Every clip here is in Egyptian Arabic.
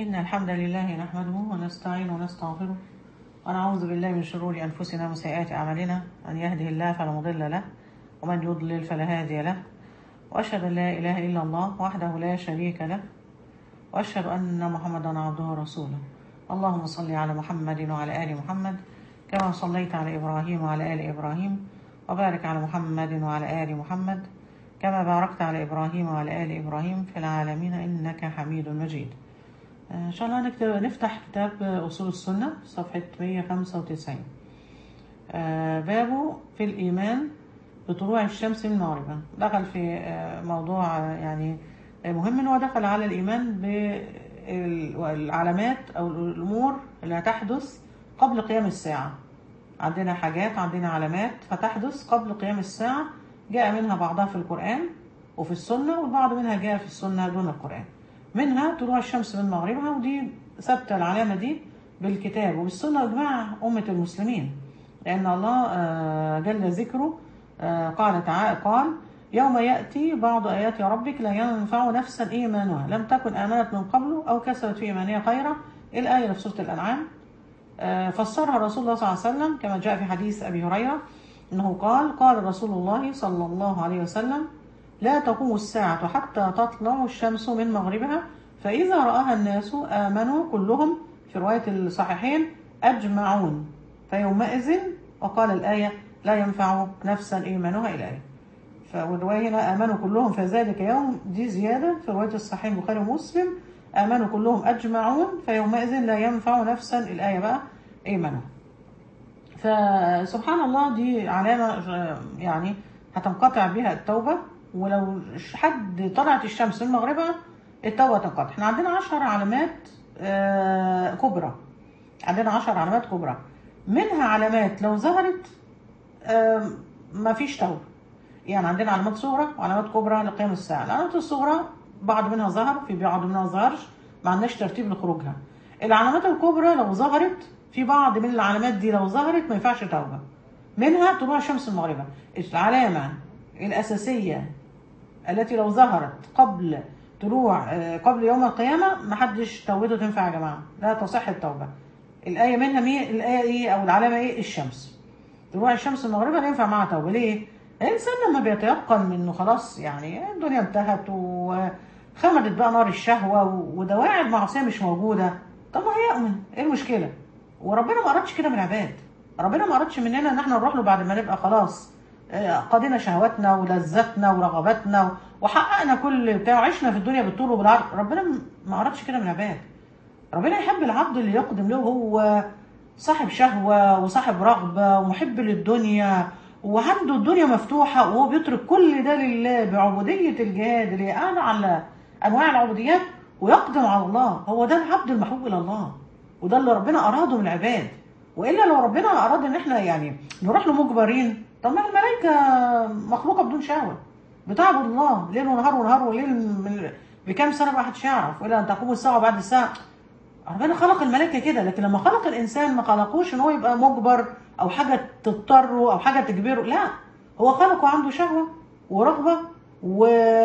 إن الحمد لله نحمده ونستعين ونستغفره ونعوذ بالله من شرور أنفسنا وسيئات أعمالنا من يهده الله فلا مضل له ومن يضلل فلا هادي له وأشهد أن لا إله إلا الله وحده لا شريك له وأشهد أن محمدا عبده ورسوله اللهم صل على محمد وعلى آل محمد كما صليت على إبراهيم وعلى آل إبراهيم وبارك على محمد وعلى آل محمد كما باركت على إبراهيم وعلى آل إبراهيم في العالمين إنك حميد مجيد آه، إن شاء الله نكتب نفتح كتاب أصول السنة صفحة 195 آه، بابه في الإيمان بطلوع الشمس من مغربها دخل في آه، موضوع آه، يعني آه، مهم إن هو دخل على الإيمان بالعلامات أو الأمور اللي هتحدث قبل قيام الساعة عندنا حاجات عندنا علامات فتحدث قبل قيام الساعة جاء منها بعضها في القرآن وفي السنة والبعض منها جاء في السنة دون القرآن منها طلوع الشمس من مغربها ودي ثابتة العلامة دي بالكتاب وبالسنة وإجماع أمة المسلمين لأن الله آه، جل ذكره آه، قال تعالى قال يوم يأتي بعض آيات ربك لا ينفع نفسا إيمانها لم تكن آمنت من قبل أو كسبت في إيمانها خيرا الآية في سورة الأنعام آه، فسرها رسول الله صلى الله عليه وسلم كما جاء في حديث أبي هريرة أنه قال قال رسول الله صلى الله عليه وسلم لا تقوم الساعة حتى تطلع الشمس من مغربها فإذا رآها الناس آمنوا كلهم في رواية الصحيحين أجمعون فيومئذ وقال الآية لا ينفع نفسا إيمانها إلى آية فالرواية هنا آمنوا كلهم في ذلك يوم دي زيادة في رواية الصحيح البخاري ومسلم آمنوا كلهم أجمعون فيومئذ لا ينفع نفسا الآية بقى إيمانها فسبحان الله دي علامة آه، يعني هتنقطع بها التوبة ولو حد طلعت الشمس من مغربها التوبة تنقطع احنا عندنا عشر علامات آه، كبرى عندنا عشر علامات كبرى منها علامات لو ظهرت آه، مفيش توبة يعني عندنا علامات صغرى وعلامات كبرى لقيام الساعة العلامات الصغرى بعض منها ظهر في بعض منها ظهرش ما عندناش ترتيب لخروجها العلامات الكبرى لو ظهرت في بعض من العلامات دي لو ظهرت ما ينفعش توبة منها طلوع الشمس المغربة العلامة الأساسية التي لو ظهرت قبل طلوع آه، قبل يوم القيامة محدش توبته تنفع يا جماعة لا تصح التوبة الآية منها مين الآية إيه أو العلامة إيه الشمس طلوع الشمس المغربة لا ينفع معاها توبة ليه؟ الإنسان لما بيتيقن من إنه خلاص يعني الدنيا انتهت وخمدت بقى نار الشهوة و- ودواعي المعصية مش موجودة طب ما هيؤمن إيه المشكلة؟ وربنا ما أردش كده من العباد ربنا ما أردش مننا إن إحنا نروح له بعد ما نبقى خلاص آه، قضينا شهواتنا ولذاتنا ورغباتنا وحققنا كل بتاع وعشنا في الدنيا بالطول وبالعرض ربنا ما أردش كده من العباد ربنا يحب العبد اللي يقدم له هو صاحب شهوة وصاحب رغبة ومحب للدنيا وعنده الدنيا مفتوحة وهو بيترك كل ده لله بعبودية الجهاد اللي هي أعلى على أنواع العبوديات ويقدم على الله هو ده العبد المحبوب إلى الله وده اللي ربنا أراده من العباد وإلا لو ربنا أراد إن إحنا يعني نروح له مجبرين طب ما الملائكة مخلوقة بدون شهوة بتعبد الله ليل ونهار ونهار وليل من بكام سنة ما حدش يعرف وإلى أن تقوم الساعة بعد الساعة ربنا خلق الملائكه كده لكن لما خلق الانسان ما خلقوش ان هو يبقى مجبر او حاجه تضطره او حاجه تجبره لا هو خلقه عنده شهوه ورغبه و...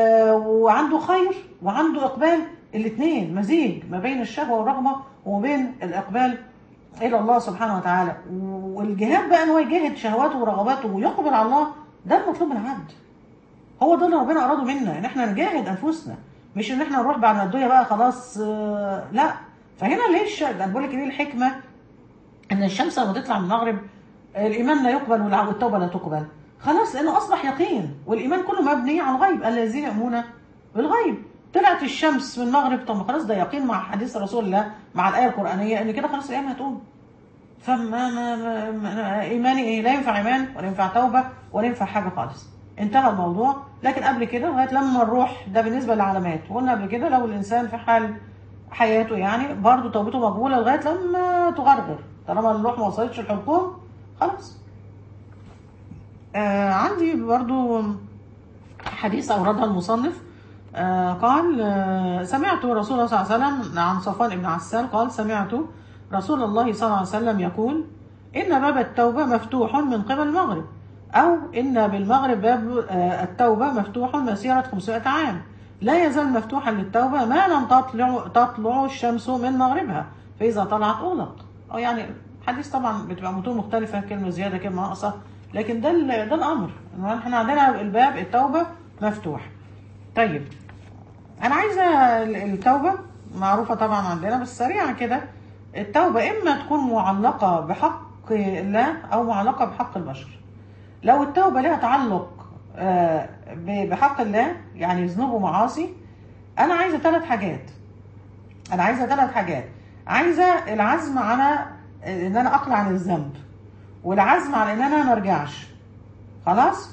وعنده خير وعنده اقبال الاثنين مزيج ما بين الشهوه والرغبه وما بين الاقبال الى الله سبحانه وتعالى والجهاد بقى ان هو يجاهد شهواته ورغباته ويقبل على الله ده المطلوب من العبد هو ده اللي ربنا اراده منا ان احنا نجاهد انفسنا مش ان احنا نروح بعد ما الدنيا بقى خلاص آه، لا فهنا ليش انا بقول لك ايه الحكمه ان الشمس لما تطلع من المغرب آه، الايمان لا يقبل والع- والتوبه لا تقبل خلاص لانه اصبح يقين والايمان كله مبني على الغيب الذين يؤمنون بالغيب طلعت الشمس من المغرب طب ما خلاص ده يقين مع حديث رسول الله مع الايه القرانيه ان كده خلاص الايام هتقوم فما ما ما ما ايماني ايه لا ينفع ايمان ولا ينفع توبه ولا ينفع حاجه خالص انتهى الموضوع لكن قبل كده لغايه لما الروح ده بالنسبه للعلامات وقلنا قبل كده لو الانسان في حال حياته يعني برضه توبته مقبوله لغايه لما تغرغر طالما الروح ما وصلتش الحكم خلاص آه عندي برضو حديث أوردها المصنف آه قال آه سمعت رسول الله صلى الله عليه وسلم عن صفوان بن عسال قال سمعت رسول الله صلى الله عليه وسلم يقول إن باب التوبة مفتوح من قبل المغرب أو إن بالمغرب باب آه التوبة مفتوح مسيرة 500 عام لا يزال مفتوحا للتوبة ما لم تطلع تطلع الشمس من مغربها فإذا طلعت أغلق أو يعني حديث طبعا بتبقى متون مختلفة كلمة زيادة كلمة ناقصة لكن ده ال- ده الأمر إنه احنا عندنا الباب التوبة مفتوح طيب أنا عايزة ال- التوبة معروفة طبعا عندنا بس سريعا كده التوبة إما تكون معلقة بحق الله أو معلقة بحق البشر لو التوبة لها تعلق آه، ب- بحق الله يعني ذنوب ومعاصي أنا عايزة ثلاث حاجات أنا عايزة ثلاث حاجات عايزة العزم على إن أنا أقلع عن الذنب والعزم على إن أنا ما أرجعش خلاص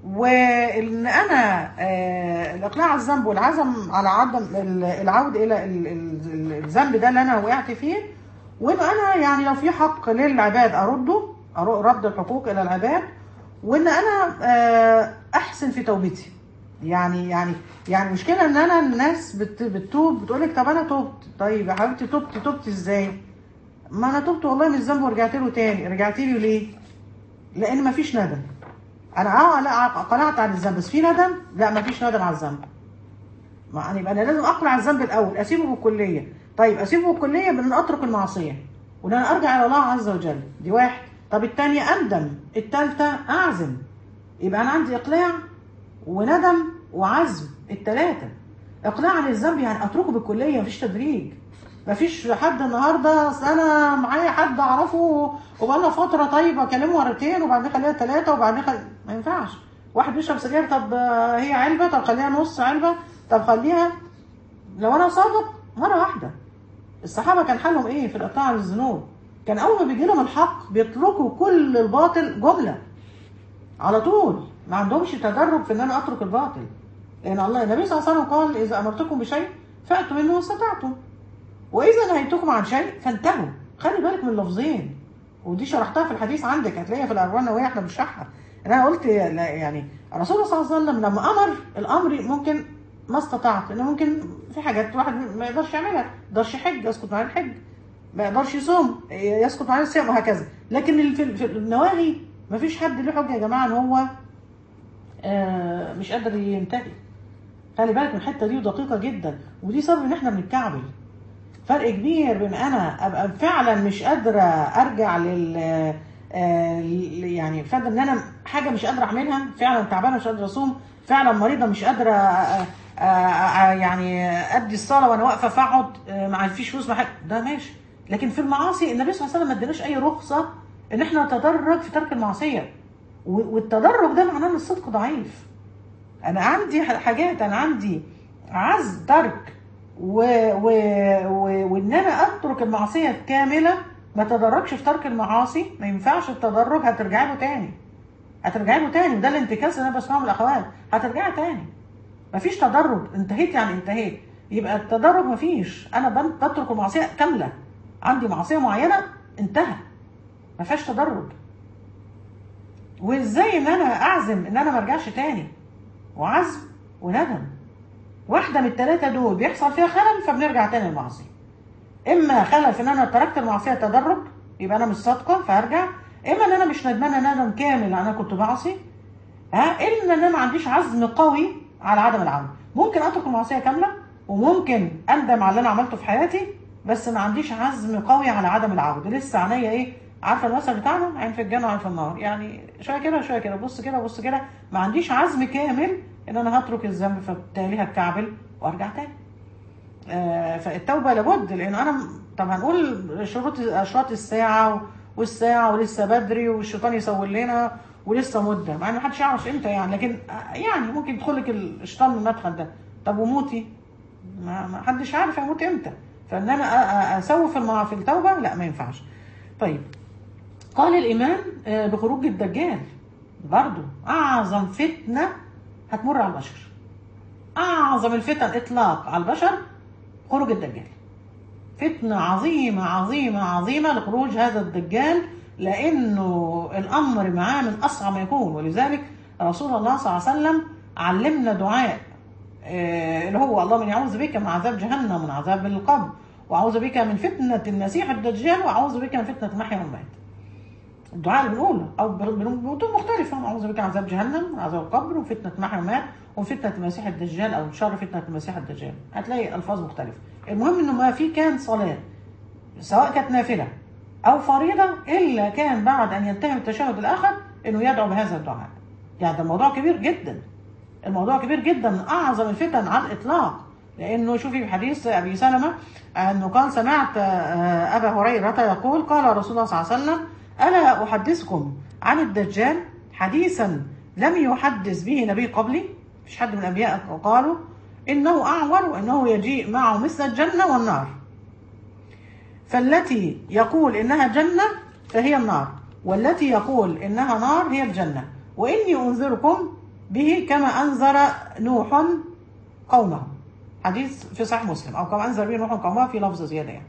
وإن أنا آه، الإقلاع عن الذنب والعزم على عدم ال- العود إلى ال- ال- الذنب ده اللي أنا وقعت فيه وإن أنا يعني لو في حق للعباد أرده أر- رد الحقوق إلى العباد وإن أنا آه، أحسن في توبتي يعني يعني يعني المشكلة إن أنا الناس بت- بتتوب بتقول لك طب أنا تبت طيب يا حبيبتي تبت تبت إزاي؟ ما أنا تبت والله من الذنب ورجعت له تاني رجعت له ليه؟ لأن مفيش ندم انا اه لا قنعت عن الذنب بس في ندم لا ما فيش ندم على الذنب ما يعني يبقى انا لازم اقلع عن الذنب الاول اسيبه بالكليه طيب اسيبه بالكليه بان اترك المعصيه وان انا ارجع الى الله عز وجل دي واحد طب الثانيه اندم الثالثه اعزم يبقى انا عندي اقلاع وندم وعزم الثلاثه اقلاع عن الذنب يعني اتركه بالكليه مفيش تدريج مفيش حد النهارده أصل انا معايا حد اعرفه وبقالنا فتره طيب اكلمه مرتين وبعدين خليها ثلاثه وبعدين خل... ما ينفعش واحد بيشرب سجاير طب آه، هي علبه طب خليها نص علبه طب خليها لو انا صادق مره واحده الصحابه كان حالهم ايه في الاقلاع عن الذنوب كان اول ما بيجي لهم الحق بيتركوا كل الباطل جمله على طول ما عندهمش تدرج في ان انا اترك الباطل لان الله النبي صلى الله عليه وسلم قال اذا امرتكم بشيء فاتوا منه ما استطعتم واذا نهيتكم عن شيء فانتهوا خلي بالك من اللفظين ودي شرحتها في الحديث عندك هتلاقيها في الاربعين النوويه احنا بنشرحها انا قلت لا- يعني الرسول صلى الله عليه وسلم لما امر الامر ممكن ما استطعت انه ممكن في حاجات الواحد ما يقدرش يعملها ما يقدرش يحج يسقط عن الحج ما يقدرش يصوم يسقط عن الصيام وهكذا لكن ال- في في النواهي ما فيش حد له حجه يا جماعه ان هو آه، مش قادر ينتهي خلي بالك من الحته دي ودقيقه جدا ودي سبب ان احنا بنتكعبل فرق كبير بين انا ابقى فعلا مش قادره ارجع لل آه، ل- يعني فعلا ان انا حاجه مش قادره اعملها فعلا تعبانه مش قادره اصوم فعلا مريضه مش قادره آه، آه، آه، يعني ادي الصلاه وانا واقفه فاقعد آه، ما فيش فلوس ما حاجة. ده ماشي لكن في المعاصي النبي صلى الله عليه وسلم ما اداناش اي رخصه ان احنا نتدرج في ترك المعصيه و- والتدرج ده معناه ان الصدق ضعيف انا عندي ح- حاجات انا عندي عزم ترك و... و... و... وان انا اترك المعصيه الكامله ما تدرجش في ترك المعاصي ما ينفعش التدرج هترجع له تاني هترجع له تاني وده الانتكاس اللي انا بسمعه من الاخوات هترجع تاني مفيش تدرج انتهيت يعني انتهيت يبقى التدرج مفيش انا بن- بترك المعصيه كامله عندي معصيه معينه انتهى ما فيهاش تدرج وازاي ان انا اعزم ان انا ما ارجعش تاني وعزم وندم واحده من الثلاثه دول بيحصل فيها خلل فبنرجع تاني للمعصيه اما خلل في ان انا تركت المعصيه تدرج يبقى انا مش صادقه فارجع اما ان انا مش ندمانه ندم كامل انا كنت بعصي ها الا ان انا ما عنديش عزم قوي على عدم العوده ممكن اترك المعصيه كامله وممكن اندم على اللي انا عملته في حياتي بس ما عنديش عزم قوي على عدم العوده لسه عينيا ايه عارفه المثل بتاعنا عين في الجنه وعين في النار يعني شويه كده وشويه كده بص كده بص كده ما عنديش عزم كامل ان انا هترك الذنب فبالتالي هتكعبل وارجع تاني آه، فالتوبه لابد لان انا طب هنقول شروط اشراط الساعه و- والساعه ولسه بدري والشيطان يسول لنا ولسه مده مع ان محدش يعرف امتى يعني لكن آه، يعني ممكن يدخل لك الشيطان من المدخل ده طب وموتي ما ما حدش عارف هموت امتى فان انا أ- أ- اسوف المع- في التوبه لا ما ينفعش طيب قال الإمام آه، بخروج الدجال برضو أعظم فتنة هتمر على البشر أعظم الفتن إطلاق على البشر خروج الدجال فتنة عظيمة عظيمة عظيمة لخروج هذا الدجال لأنه الأمر معاه من أصعب ما يكون ولذلك رسول الله صلى الله عليه وسلم علمنا دعاء آه، اللي هو اللهم إني أعوذ بك من عذاب جهنم ومن عذاب القبر وأعوذ بك من فتنة المسيح الدجال وأعوذ بك من فتنة المحيا والممات الدعاء اللي بنقوله او بنقول مختلفه اعوذ بك من عذاب جهنم وعذاب القبر وفتنه محيا ومات وفتنه المسيح الدجال او شر فتنه المسيح الدجال هتلاقي الفاظ مختلفه المهم انه ما في كان صلاه سواء كانت نافله او فريضه الا كان بعد ان ينتهي من التشهد الاخر انه يدعو بهذا الدعاء يعني ده موضوع كبير جدا الموضوع كبير جدا من اعظم الفتن على الاطلاق لانه شوفي في حديث ابي سلمه انه قال سمعت آه، ابا هريره يقول قال رسول الله صلى الله عليه وسلم الا احدثكم عن الدجال حديثا لم يحدث به نبي قبلي مش حد من الانبياء قالوا انه اعور وانه يجيء معه مثل الجنه والنار فالتي يقول انها جنه فهي النار والتي يقول انها نار هي الجنه واني انذركم به كما انذر نوح قومه حديث في صحيح مسلم او كما انذر به نوح قومه في لفظ زياده يعني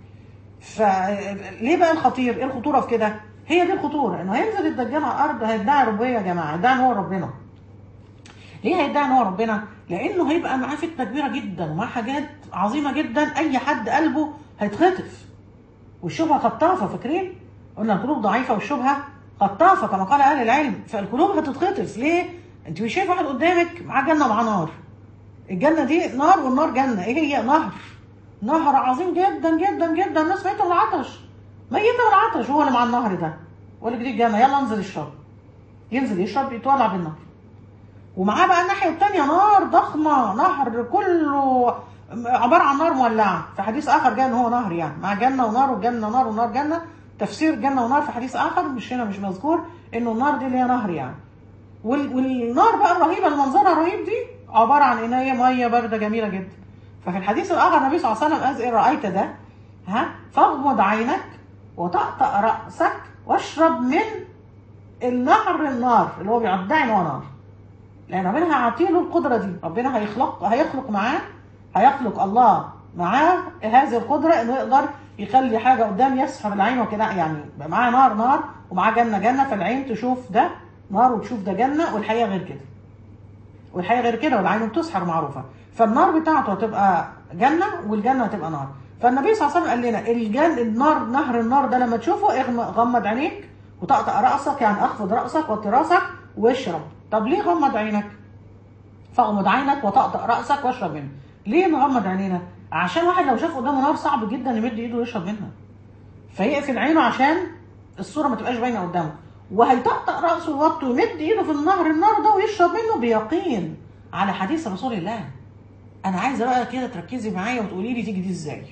فليه بقى الخطير ايه الخطوره في كده هي دي الخطوره انه هينزل الدجال على الارض هيدعي ربنا يا جماعه هيدعي ان هو ربنا ليه هيدعي ان هو ربنا لانه هيبقى معاه فتنه كبيره جدا ومعاه حاجات عظيمه جدا اي حد قلبه هيتخطف والشبهه خطافه فاكرين قلنا القلوب ضعيفه والشبهه خطافه كما قال اهل العلم فالقلوب هتتخطف ليه انت مش شايف واحد قدامك معاه جنه ومعاه نار الجنه دي نار والنار جنه ايه هي نهر نهر عظيم جدا جدا جدا الناس ميته من العطش ميته من العطش هو اللي مع النهر ده ولا دي الجنه يلا انزل اشرب ينزل يشرب يتولع بالنار ومعاه بقى الناحيه الثانيه نار ضخمه نهر كله عباره عن نار مولعه في حديث اخر جاء ان هو نهر يعني مع جنه ونار وجنه نار ونار جنه تفسير جنه ونار في حديث اخر مش هنا مش مذكور انه النار دي اللي هي نهر يعني وال- والنار بقى الرهيبه اللي منظرها رهيب دي عباره عن ان هي ميه بارده جميله جدا ففي الحديث الاخر النبي صلى الله عليه وسلم قال ان رايت ده ها فاغمض عينك وطأطأ راسك واشرب من النهر النار اللي هو بيدعي ان هو نار لان ربنا هيعطيله القدره دي ربنا هيخلق هيخلق معاه هيخلق الله معاه هذه القدره انه يقدر يخلي حاجه قدام يسحب العين وكده يعني يبقى معاه نار نار ومعاه جنه جنه فالعين تشوف ده نار وتشوف ده جنه والحقيقه غير كده والحقيقه غير كده والعين بتسحر معروفه فالنار بتاعته هتبقى جنه والجنه هتبقى نار فالنبي صلى الله عليه وسلم قال لنا الجن النار نهر النار ده لما تشوفه اغم- غمض عينيك وطقطق راسك يعني اخفض راسك وطي راسك واشرب طب ليه غمض عينك فاغمض عينك وطقطق راسك واشرب منه ليه نغمض عينينا عشان واحد لو شاف قدامه نار صعب جدا يمد ايده ويشرب منها فيقفل عينه عشان الصوره ما تبقاش باينه قدامه وهيطقطق راسه ووطي ويمد ايده في النهر النار ده ويشرب منه بيقين على حديث رسول الله انا عايزه بقى كده تركزي معايا وتقولي لي تيجي دي ازاي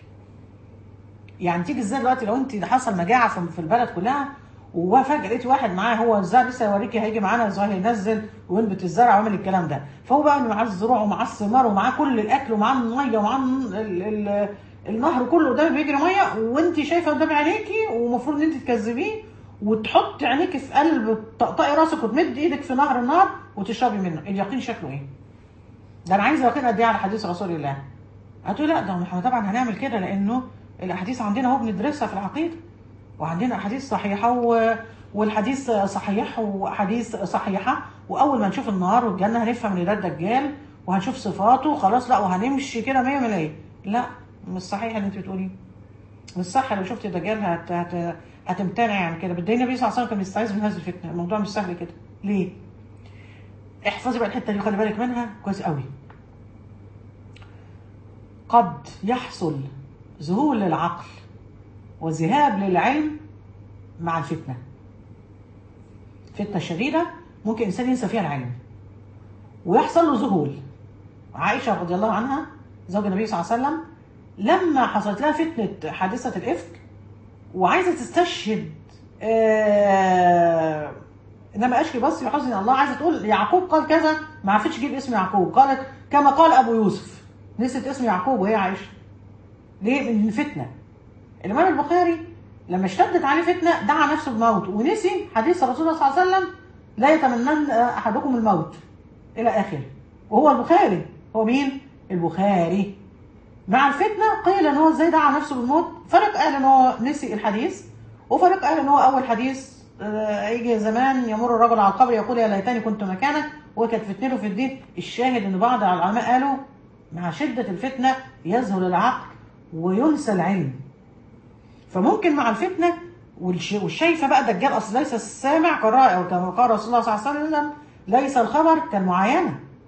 يعني تيجي ازاي دلوقتي لو انت حصل مجاعه في في البلد كلها وفجاه لقيت واحد معاه هو الزرع لسه هيوريكي هيجي معانا ازاي هينزل وينبت الزرع ويعمل الكلام ده فهو بقى إنه معاه الزروع ومعاه الثمار ومعاه كل الاكل ومعاه الميه ومعاه ال- ال- النهر كله قدامي بيجري ميه وانت شايفه قدام عينيكي ومفروض ان انت تكذبيه وتحطي عينيكي في قلب تقطعي راسك وتمد ايدك في نهر النار وتشربي منه اليقين شكله ايه؟ ده انا عايزه يقين قد ايه على حديث رسول الله هتقول لا ده احنا طبعا هنعمل كده لانه الاحاديث عندنا اهو بندرسها في العقيده وعندنا احاديث صحيحه و... والحديث صحيح واحاديث صحيحه واول ما نشوف النار والجنه هنفهم ان ده الدجال وهنشوف صفاته خلاص لا وهنمشي كده 100 100 لا مش صحيح اللي انت بتقوليه مش صح لو شفت الدجال هت... هت... هتمتنع عن كده بدي النبي صلى الله عليه وسلم كان بيستعيذ من هذه الفتنه الموضوع مش سهل كده ليه؟ احفظي بقى الحته دي خلي بالك منها كويس قوي قد يحصل ذهول للعقل وذهاب للعلم مع الفتنة فتنة شديدة ممكن إنسان ينسى فيها العلم ويحصل له ذهول عائشة رضي الله عنها زوج النبي صلى الله عليه وسلم لما حصلت لها فتنة حادثة الإفك وعايزة تستشهد آه انما اشكي بس بحزن الله عايزه تقول يعقوب قال كذا ما عرفتش تجيب اسم يعقوب قالت كما قال ابو يوسف نسيت اسم يعقوب وهي عايشه ليه من فتنه الامام البخاري لما اشتدت عليه فتنه دعا نفسه بالموت ونسي حديث الرسول صلى الله عليه وسلم لا يتمنن احدكم الموت الى اخره وهو البخاري هو مين البخاري مع الفتنه قيل ان هو ازاي دعا نفسه بالموت فرق قال ان هو نسي الحديث وفرق قال ان هو اول حديث آه، يجي زمان يمر الرجل على القبر يقول يا ليتني كنت مكانك وكانت فتنته في الدين الشاهد ان بعض العلماء قالوا مع شده الفتنه يذهل العقل وينسى العلم فممكن مع الفتنه والش- والشايفه بقى دجال اصل ليس السامع كالرائع وكما قال رسول الله صلى الله عليه وسلم ليس الخبر كالمعاينه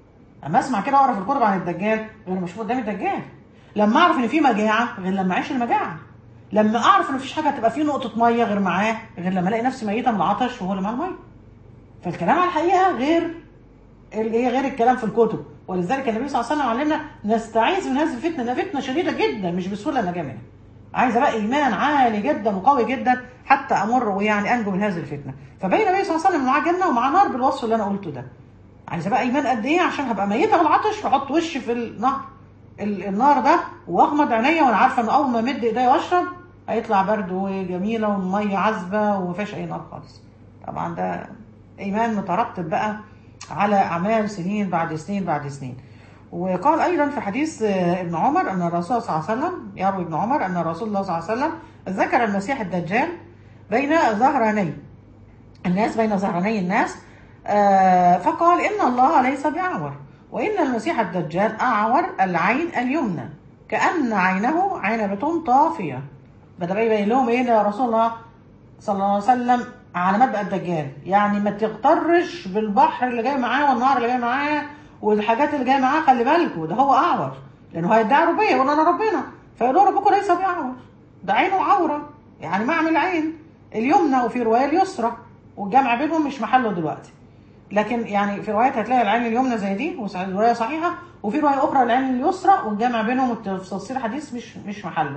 اما اسمع كده واقرا في الكتب عن الدجال غير لما اشوف قدامي الدجال لما اعرف ان في مجاعه غير لما اعيش المجاعه لما اعرف ان مفيش حاجه هتبقى فيه نقطه ميه غير معاه غير لما الاقي نفسي ميته من العطش وهو اللي معاه الميه فالكلام على الحقيقه غير اللي هي غير الكلام في الكتب ولذلك النبي صلى الله عليه وسلم علمنا نستعيذ من هذه الفتنه انها فتنه شديده جدا مش بسهوله النجاه منها عايزه بقى ايمان عالي جدا وقوي جدا حتى امر ويعني انجو من هذه الفتنه فبين النبي صلى الله عليه وسلم معاه جنه ومعاه نار بالوصف اللي انا قلته ده عايزه بقى ايمان قد ايه عشان هبقى ميته من العطش واحط وشي في النهر ال- النار ده واغمض عينيا وانا عارفه ان اول ما امد ايديا واشرب هيطلع برد وجميله والميه عذبه ومفيش اي نار خالص طبعا ده ايمان مترتب بقى على اعمال سنين بعد سنين بعد سنين وقال ايضا في حديث آه، ابن عمر ان الرسول صلى الله عليه وسلم يروي ابن عمر ان رسول الله صلى الله عليه وسلم ذكر المسيح الدجال بين ظهراني الناس بين ظهراني الناس آه، فقال ان الله ليس باعور وان المسيح الدجال اعور العين اليمنى كان عينه عنبه طافيه بدا بقى يبين لهم ايه يا رسول الله صلى الله عليه وسلم علامات بقى الدجال يعني ما تغترش بالبحر اللي جاي معاه والنهر اللي جاي معاه والحاجات اللي جايه معاه خلي بالكوا ده هو اعور لانه هيدعي ربنا يقول انا ربنا فيقول ربكم ليس باعور ده عينه عوره يعني معنى العين اليمنى وفي روايه اليسرى والجمع بينهم مش محله دلوقتي لكن يعني في روايات هتلاقي العين اليمنى زي دي وروايه صحيحه وفي روايه اخرى العين اليسرى والجمع بينهم والتفسير الحديث مش مش محله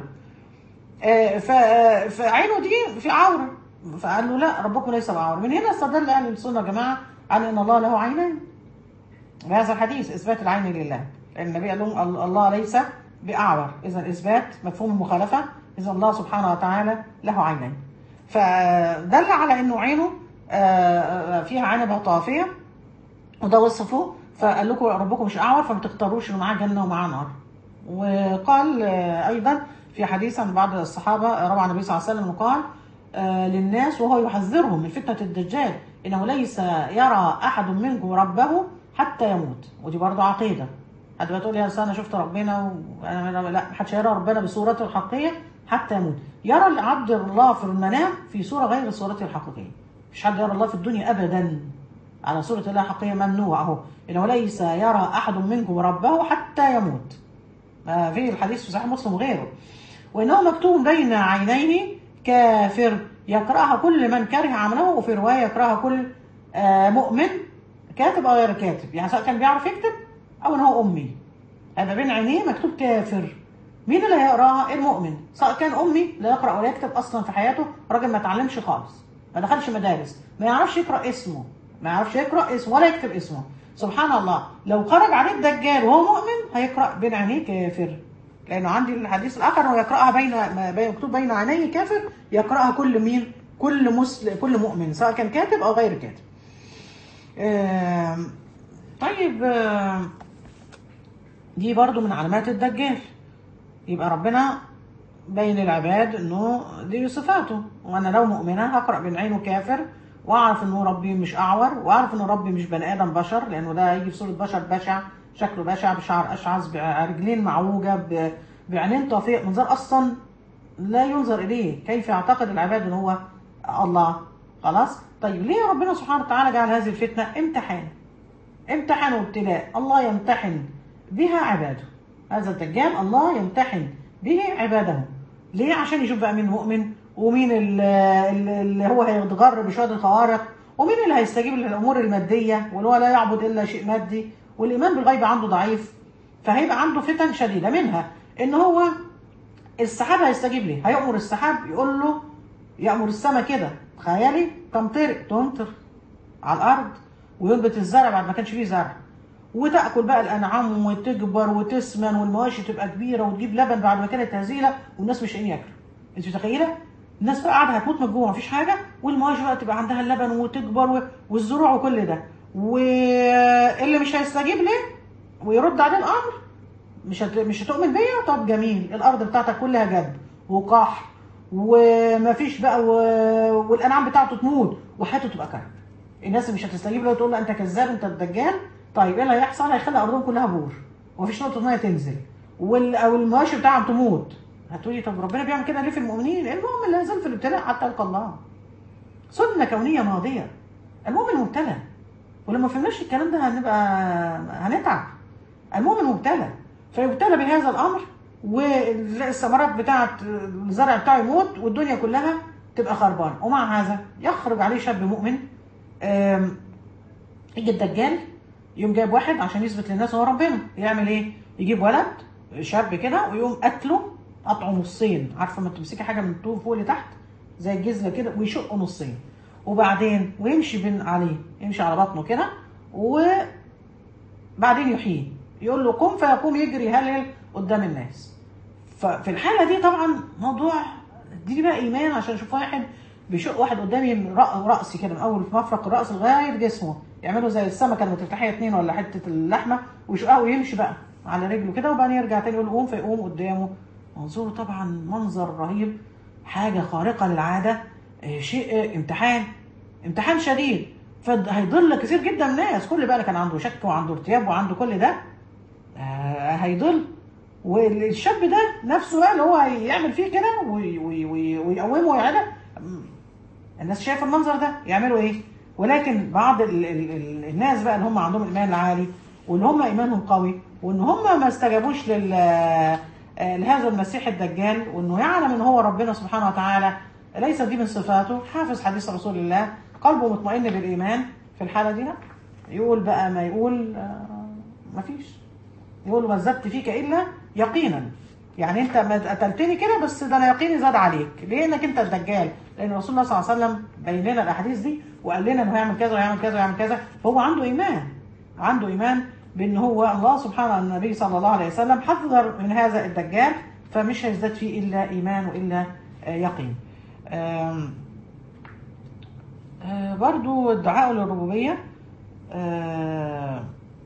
آه، ف- آه، فعينه دي في عوره فقال له لا ربكم ليس بعور من هنا استدل اهل السنه يا جماعه على ان الله له عينين بهذا الحديث اثبات العين لله لان النبي قال لهم ال- الله ليس باعور اذا اثبات مفهوم المخالفه اذا الله سبحانه وتعالى له عينين فدل على انه عينه آه، آه، فيها عنبه طافيه وده وصفه فقال لكم ربكم مش اعور فما تختاروش انه معاه جنه ومعاه نار وقال آه، ايضا في حديث عن بعض الصحابه روى عن النبي صلى الله عليه وسلم قال آه، للناس وهو يحذرهم من فتنه الدجال انه ليس يرى احد منكم ربه حتى يموت ودي برضه عقيده حد بتقول يا أصل انا شفت ربنا وانا لا محدش يرى ربنا بصورته الحقيقيه حتى يموت يرى العبد الله في المنام في صوره غير صورته الحقيقيه مش حد يرى الله في الدنيا ابدا على صورة الله حقيقية ممنوع أهو إنه ليس يرى أحد منكم ربه حتى يموت ما في الحديث في صحيح مسلم وغيره وإنه مكتوب بين عينيه كافر يقرأها كل من كره عمله وفي رواية يقرأها كل آه، مؤمن كاتب أو غير كاتب يعني سواء كان بيعرف يكتب أو إن هو أمي هذا بين عينيه مكتوب كافر مين اللي هيقراها المؤمن سواء كان امي لا يقرا ولا يكتب اصلا في حياته راجل ما اتعلمش خالص ما دخلش مدارس ما يعرفش يقرا اسمه ما يعرفش يقرا اسمه ولا يكتب اسمه سبحان الله لو خرج عليه الدجال وهو مؤمن هيقرا بين عينيه كافر لانه عندي الحديث الاخر هو يقراها بين ما بين- مكتوب بين عينيه كافر يقراها كل مين كل مسلم كل مؤمن سواء كان كاتب او غير كاتب آم، طيب آم، دي برضو من علامات الدجال يبقى ربنا بين العباد انه دي صفاته وانا لو مؤمنه هقرا بين عينه كافر واعرف انه ربي مش اعور واعرف ان ربي مش بني ادم بشر لانه ده يجي في صوره بشر بشع شكله بشع بشعر اشعث برجلين معوجه ب- بعينين طافيه منظر اصلا لا ينظر اليه كيف يعتقد العباد ان هو الله خلاص طيب ليه ربنا سبحانه وتعالى جعل هذه الفتنه امتحان امتحان وابتلاء الله يمتحن بها عباده هذا الدجال الله يمتحن به عباده ليه عشان يشوف بقى مين مؤمن ومين ال- ال- اللي هو هيتغر بشوية الخوارق ومين اللي هيستجيب للامور الماديه واللي هو لا يعبد الا شيء مادي والايمان بالغيب عنده ضعيف فهيبقى عنده فتن شديده منها ان هو السحاب هيستجيب ليه هيأمر السحاب يقول له يأمر السماء كده تخيلي تمطر تمطر على الارض وينبت الزرع بعد ما كانش فيه زرع وتاكل بقى الانعام وتكبر وتسمن والمواشي تبقى كبيره وتجيب لبن بعد ما كانت هزيله والناس مش لاقيين ياكلوا انت متخيله الناس بقى قاعده هتموت من جوه مفيش حاجه والمواشي بقى تبقى عندها اللبن وتكبر و- والزروع وكل ده واللي مش هيستجيب ليه ويرد عليه الامر مش هت... مش هتؤمن بيا طب جميل الارض بتاعتك كلها جد وقح ومفيش بقى و... والانعام بتاعته تموت وحياته تبقى كرب الناس اللي مش هتستجيب له تقول له انت كذاب انت الدجال طيب ايه اللي هيحصل هيخلي ارضهم كلها بور ومفيش نقطه ميه تنزل وال... او المواشي بتاعهم تموت هتقولي طب ربنا بيعمل كده ليه في المؤمنين المؤمن لا يزال في الابتلاء حتى يلقى الله سنه كونيه ماضيه المؤمن مبتلى ولما فهمناش الكلام ده هنبقى هنتعب المؤمن مبتلى فيبتلى بهذا الامر والثمرات بتاعه الزرع بتاعه يموت والدنيا كلها تبقى خربانه ومع هذا يخرج عليه شاب مؤمن آم، يجي الدجال يقوم جايب واحد عشان يثبت للناس هو ربنا يعمل ايه؟ يجيب ولد شاب كده ويقوم قتله قطعه نصين عارفه لما تمسكي حاجه من طول فوق لتحت زي الجزله كده ويشقه نصين وبعدين ويمشي بين عليه يمشي على بطنه كده وبعدين يحييه يقول له قم فيقوم يجري هلل قدام الناس ففي الحاله دي طبعا موضوع دي بقى ايمان عشان اشوف واحد بيشق واحد قدامي من رأ- راسي كده من اول في مفرق الراس لغايه جسمه يعملوا زي السمكه لما تفتحيها اتنين ولا حته اللحمه ويشقها ويمشي بقى على رجله كده وبعدين يرجع تاني يقول قوم فيقوم قدامه منظوره طبعا منظر رهيب حاجه خارقه للعاده آه، شيء آه، امتحان امتحان شديد فهيضل كتير جدا من الناس كل بقى اللي كان عنده شك وعنده ارتياب وعنده كل ده آه، هيضل والشاب ده نفسه بقى اللي هو هيعمل فيه كده وي- وي- وي- ويقومه ويعلى الناس شايفه المنظر ده يعملوا ايه؟ ولكن بعض ال ال ال الناس بقى اللي هم عندهم الايمان العالي واللي هم ايمانهم قوي وان هم ما استجابوش لل آه، لهذا المسيح الدجال وانه يعلم ان هو ربنا سبحانه وتعالى ليس دي من صفاته حافظ حديث رسول الله قلبه مطمئن بالايمان في الحاله دي لا يقول بقى ما يقول آه، ما فيش يقول ما زدت فيك الا يقينا يعني انت ما قتلتني كده بس ده انا يقيني زاد عليك لانك انت الدجال لان رسول الله صلى الله عليه وسلم بين لنا الاحاديث دي وقال لنا انه هيعمل كذا ويعمل كذا ويعمل كذا فهو عنده ايمان عنده ايمان بان هو الله سبحانه النبي صلى الله عليه وسلم حذر من هذا الدجال فمش هيزداد فيه الا ايمان والا آه، يقين آم، آه، برضو الدعاء للربوبيه آه،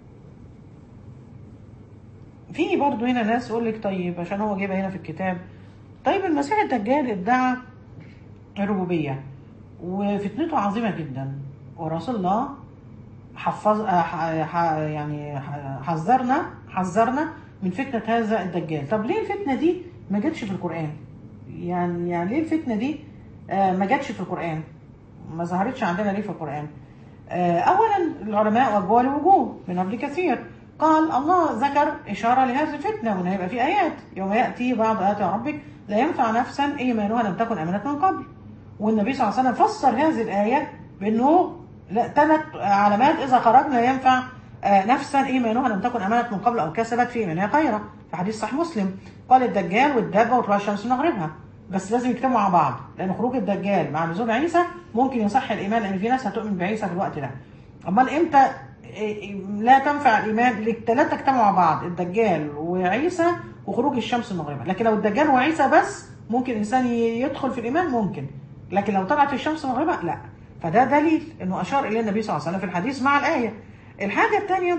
في برضو هنا ناس يقول لك طيب عشان هو جايبها هنا في الكتاب طيب المسيح الدجال ادعى الربوبية وفتنته عظيمة جدا ورسول الله حفظ آه، ح- ح- يعني ح- حذرنا حذرنا من فتنة هذا الدجال طب ليه الفتنة دي ما جاتش في القرآن يعني يعني ليه الفتنة دي آه، ما جاتش في القرآن ما ظهرتش عندنا ليه في القرآن آه، أولا العلماء وجهوا لوجوه من قبل كثير قال الله ذكر إشارة لهذه الفتنة وإن هيبقى في آيات يوم يأتي بعض آيات ربك لا ينفع نفسا إيمانها لم تكن آمنت من قبل والنبي صلى الله عليه وسلم فسر هذه الآية بأنه لا ثلاث علامات إذا خرجنا لا ينفع آه، نفسا إيمانها لم تكن آمنت من قبل أو كسبت في إيمانها خيرا في حديث صحيح مسلم قال الدجال والدابة وطلوع الشمس من مغربها بس لازم يجتمعوا مع بعض لأن خروج الدجال مع نزول عيسى ممكن يصح الإيمان لأن في ناس هتؤمن بعيسى في الوقت ده أمال إمتى إيه، لا تنفع الإيمان الثلاثة اجتمعوا مع بعض الدجال وعيسى وخروج الشمس من مغربها لكن لو الدجال وعيسى بس ممكن إنسان ي- يدخل في الإيمان ممكن لكن لو طلعت الشمس من مغربها لا فده دليل انه اشار اليه النبي صلى الله عليه وسلم في الحديث مع الايه الحاجه الثانيه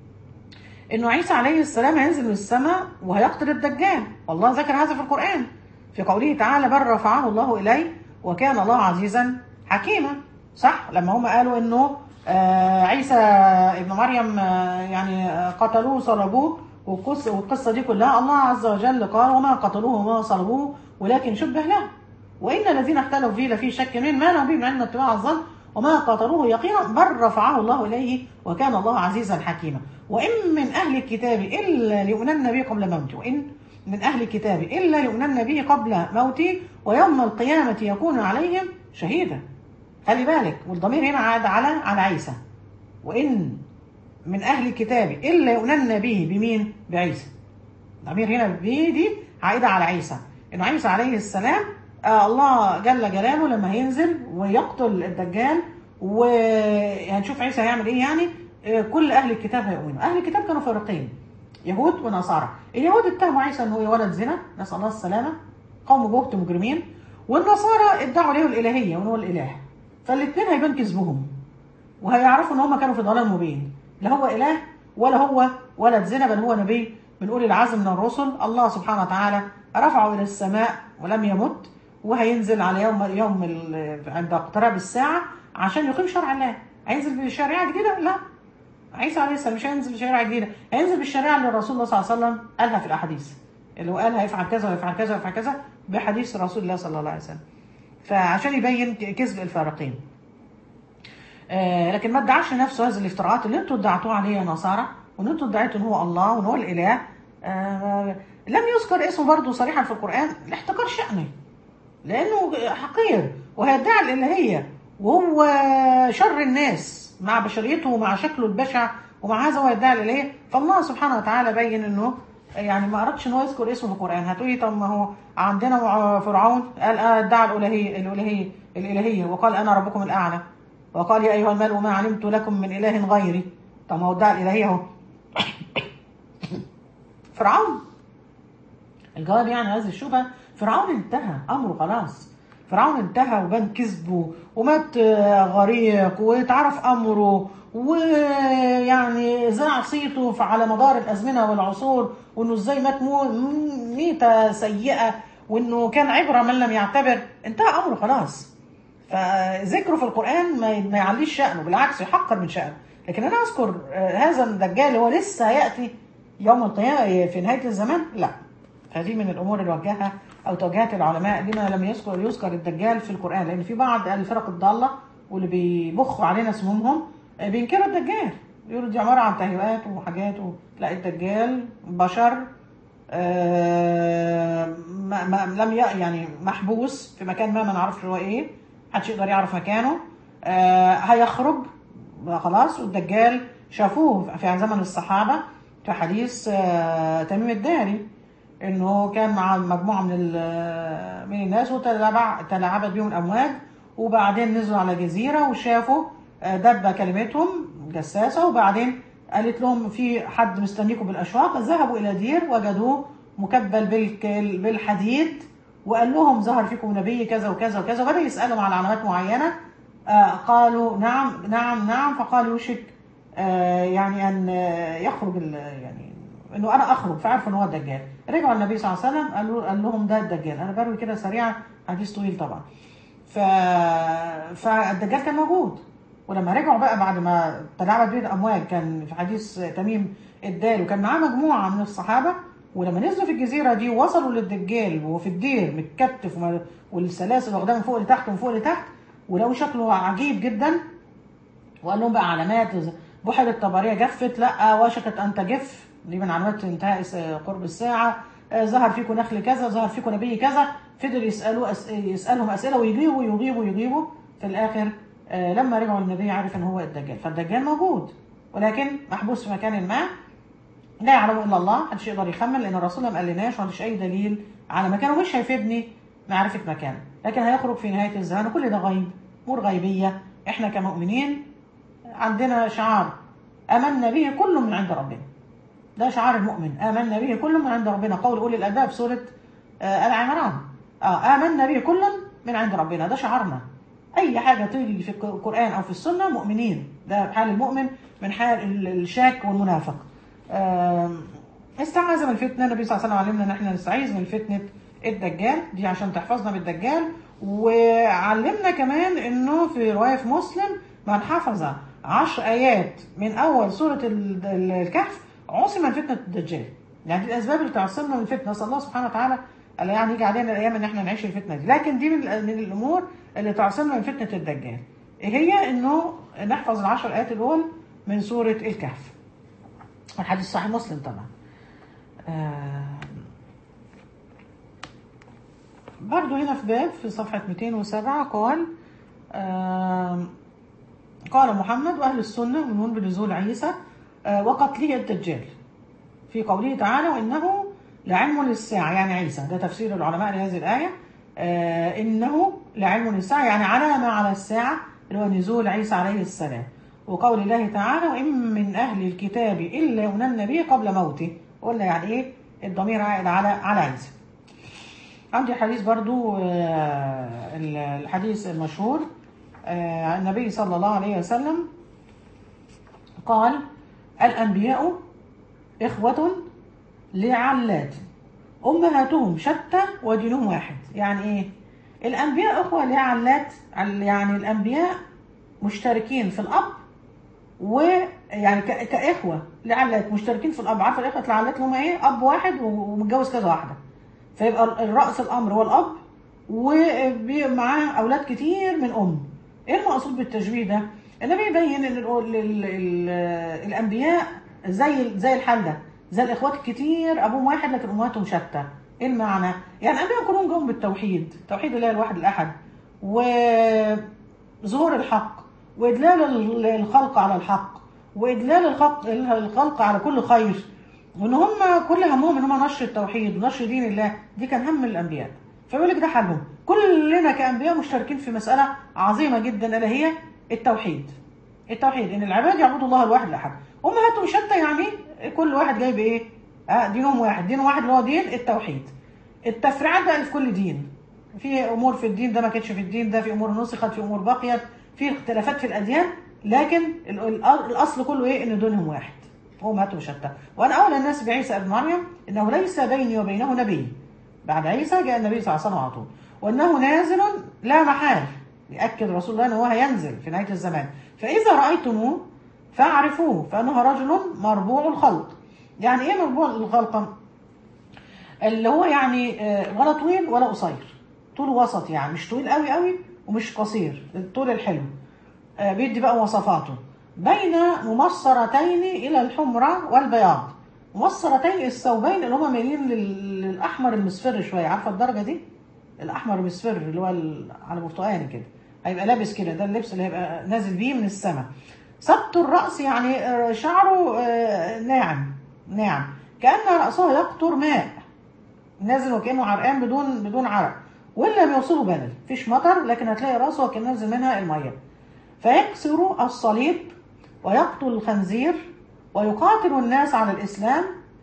انه عيسى عليه السلام هينزل من السماء وهيقتل الدجال والله ذكر هذا في القران في قوله تعالى بل رفعه الله اليه وكان الله عزيزا حكيما صح لما هم قالوا انه آه، عيسى ابن مريم آه، يعني آه، قتلوه صلبوه والقصه والقصه دي كلها الله عز وجل قال وما قتلوه وما صلبوه ولكن شبه له وان الذين اختلفوا فيه لفي شك من ما لهم به من علم اتباع الظن وما قتلوه يقينا بل رفعه الله اليه وكان الله عزيزا حكيما وان من اهل الكتاب الا ليؤمنن به قبل موته وان من اهل الكتاب الا ليؤمنن به قبل موته ويوم القيامه يكون عليهم شهيدا خلي بالك والضمير هنا عاد على على عيسى وان من اهل الكتاب الا يؤمنن به بمين بعيسى الضمير هنا بي دي عائدة على عيسى إن عيسى عليه السلام آه الله جل جلاله لما هينزل ويقتل الدجال وهنشوف عيسى هيعمل إيه يعني آه كل أهل الكتاب هيؤمنوا أهل الكتاب كانوا فريقين يهود ونصارى اليهود اتهموا عيسى إن هو ولد زنا نسأل الله السلامة قوم جهد مجرمين والنصارى ادعوا له الإلهية وإن هو الإله فالاثنين هيبان كذبهم وهيعرفوا ان هم كانوا في ضلال مبين لا هو اله ولا هو ولد زنا بل هو نبي من اولي العزم من الرسل الله سبحانه وتعالى رفعه الى السماء ولم يمت وهينزل على يوم يوم ال- عند اقتراب الساعه عشان يقيم شرع الله هينزل بشريعه جديده لا عيسى عليه السلام مش هينزل بشريعه جديده هينزل بالشريعه اللي الرسول الله صلى الله عليه وسلم قالها في الاحاديث اللي هو قال هيفعل كذا ويفعل كذا ويفعل كذا بحديث رسول الله صلى الله عليه وسلم فعشان يبين كذب الفارقين آه، لكن ما ادعاش نفسه هذه الافتراءات اللي انتوا ادعتوها عليه يا نصارى وان انتم ادعيتوا ان هو الله وان هو الاله آه لم يذكر اسمه برضه صريحا في القران لاحتقار شانه لانه حقير وهيدعي الالهيه وهو شر الناس مع بشريته ومع شكله البشع ومع هذا هو يدعي الالهيه فالله سبحانه وتعالى بين انه يعني ما اردش ان هو يذكر اسمه في القران هتقولي طب ما هو عندنا مع فرعون قال آه ادعى الالهيه الالهيه الالهيه وقال انا ربكم الاعلى وقال يا ايها الملأ ما علمت لكم من اله غيري طب ما هو ادعى الالهيه اهو فرعون الجواب يعني هذه الشبهه فرعون انتهى امره خلاص فرعون انتهى وبان كذبه ومات غريق واتعرف امره ويعني ذاع صيته على مدار الازمنه والعصور وانه ازاي مات ميته سيئه وانه كان عبره من لم يعتبر انتهى امره خلاص فذكره في القران ما يعليش شانه بالعكس يحقر من شانه لكن انا اذكر هذا الدجال هو لسه هياتي يوم القيامه في نهايه الزمان لا هذه من الامور اللي وجهها او توجيهات العلماء لما لم يذكر يذكر الدجال في القران لان في بعض الفرق الضاله واللي بيبخوا علينا سمومهم بينكروا الدجال يقولوا دي عباره عن تهيؤات وحاجات و... لا الدجال بشر آه ما ما لم ي... يعني محبوس في مكان ما ما نعرفش هو ايه محدش يقدر يعرف مكانه آه هيخرج خلاص والدجال شافوه في زمن الصحابه في حديث آه تميم الداري انه كان مع مجموعه من من الناس وتلعب تلاعبت بيهم الامواج وبعدين نزلوا على جزيره وشافوا دب كلمتهم جساسه وبعدين قالت لهم في حد مستنيكم بالاشواق ذهبوا الى دير وجدوه مكبل بالحديد وقال لهم ظهر فيكم نبي كذا وكذا وكذا وبدا يسالهم على علامات معينه قالوا نعم نعم نعم فقالوا يوشك يعني ان يخرج يعني انه انا اخرج فعرفوا ان هو الدجال رجعوا النبي صلى الله عليه وسلم قالوا قال لهم ده الدجال انا بروي كده سريعا حديث طويل طبعا ف فالدجال كان موجود ولما رجعوا بقى بعد ما تلاعبت بين الامواج كان في حديث تميم الدال وكان معاه مجموعه من الصحابه ولما نزلوا في الجزيره دي وصلوا للدجال وهو في الدير متكتف والسلاسل واخداه من فوق لتحت ومن فوق لتحت ولو شكله عجيب جدا وقال لهم بقى علامات بحيره طبريه جفت لا وشكت ان تجف دي من علامات انتهاء قرب الساعه ظهر فيكم نخل كذا ظهر فيكم نبي كذا فضل يسالوا أس... يسالهم اسئله ويجيبوا يجيبوا يجيبوا في الاخر آه لما رجعوا النبي عرف ان هو الدجال فالدجال موجود ولكن محبوس في مكان ما لا يعلمه الا الله محدش يقدر يخمن لان الرسول ما قالناش ومفيش اي دليل على مكانه مش هيفيدني معرفه مكانه لكن هيخرج في نهايه الزمان وكل ده غيب امور غيبيه احنا كمؤمنين عندنا شعار امنا به كل من عند ربنا ده شعار المؤمن آمنا به كل من عند ربنا قول أولي الألباب سورة آه آل عمران آه آمنا به كل من عند ربنا ده شعارنا أي حاجة تيجي في القرآن أو في السنة مؤمنين ده حال المؤمن من حال الشاك والمنافق آه استعاذ من الفتنة النبي صلى الله عليه وسلم علمنا أن احنا نستعيذ من فتنة الدجال دي عشان تحفظنا من الدجال وعلمنا كمان انه في رواية في مسلم من حفظ عشر آيات من أول سورة الكهف عصم من فتنه الدجال يعني دي الاسباب اللي تعصمنا من الفتنه نسال الله سبحانه وتعالى الا يعني يجي علينا الايام ان احنا نعيش الفتنه دي لكن دي من, من الامور اللي تعصمنا من فتنه الدجال هي انه نحفظ العشر ايات الاول من سوره الكهف الحديث صحيح مسلم طبعا آه برضو هنا في باب في صفحة 207 قال آه قال محمد وأهل السنة يؤمنون بنزول عيسى وقتله الدجال في قوله تعالى وإنه لعلم للساعة يعني عيسى ده تفسير العلماء لهذه الآية آه إنه لعلم للساعة يعني علامة على الساعة اللي هو نزول عيسى عليه السلام وقول الله تعالى وإن من أهل الكتاب إلا يؤمنن به قبل موته قلنا يعني إيه الضمير عائد على على عيسى عندي حديث برضو آه الحديث المشهور آه النبي صلى الله عليه وسلم قال الأنبياء إخوة لعلات أمهاتهم شتى ودينهم واحد يعني إيه؟ الأنبياء إخوة لعلات يعني الأنبياء مشتركين في الأب ويعني كإخوة لعلات مشتركين في الأب عارفة الإخوة لعلات هم إيه؟ أب واحد ومتجوز كذا واحدة فيبقى الرأس الأمر هو الأب ومعاه أولاد كتير من أم إيه المقصود بالتشبيه ده؟ النبي يبين ان ال ال ال الانبياء زي زي الحال ده زي الاخوات الكتير ابوهم واحد لكن امهاتهم شتى ايه المعنى يعني الانبياء كلهم جم بالتوحيد توحيد الله الواحد الاحد وظهور الحق وادلال ال- الخلق على الحق وادلال الخلق الخلق على كل خير وان هم كل همهم ان هم نشر التوحيد ونشر دين الله دي كان هم الانبياء فبيقول لك ده حلهم كلنا كانبياء مشتركين في مساله عظيمه جدا الا هي التوحيد التوحيد ان العباد يعبدوا الله الواحد الاحد امهاتهم شتى يعني كل واحد جاي بايه آه دينهم واحد دين واحد اللي هو دين التوحيد التفريعات بقى في كل دين في امور في الدين ده ما كانتش في الدين ده في امور نسخت في امور بقيت في اختلافات في الاديان لكن ال- ال- الاصل كله ايه ان دينهم واحد امهاتهم شتى وانا اولى الناس بعيسى ابن مريم انه ليس بيني وبينه نبي بعد عيسى جاء النبي صلى الله عليه وسلم على طول وانه نازل لا محال ياكد رسول الله انه هو هينزل في نهايه الزمان فاذا رايتموه فاعرفوه فانه رجل مربوع الخلق يعني ايه مربوع الخلق اللي هو يعني آه، ولا طويل ولا قصير طول وسط يعني مش طويل قوي قوي ومش قصير الطول الحلو آه، بيدي بقى وصفاته بين ممصرتين الى الحمرة والبياض ممصرتين الثوبين اللي هما مايلين لل- للاحمر المصفر شويه عارفه الدرجه دي الاحمر المصفر اللي هو ال- على برتقاني كده هيبقى لابس كده ده اللبس اللي هيبقى نازل بيه من السماء سبط الراس يعني آه، شعره آه، ناعم ناعم كان راسه يقطر ماء نازل وكانه عرقان بدون بدون عرق ولا بيوصله بلل مفيش مطر لكن هتلاقي راسه وكان نازل منها الميه فيكسر الصليب ويقتل الخنزير ويقاتل الناس على الاسلام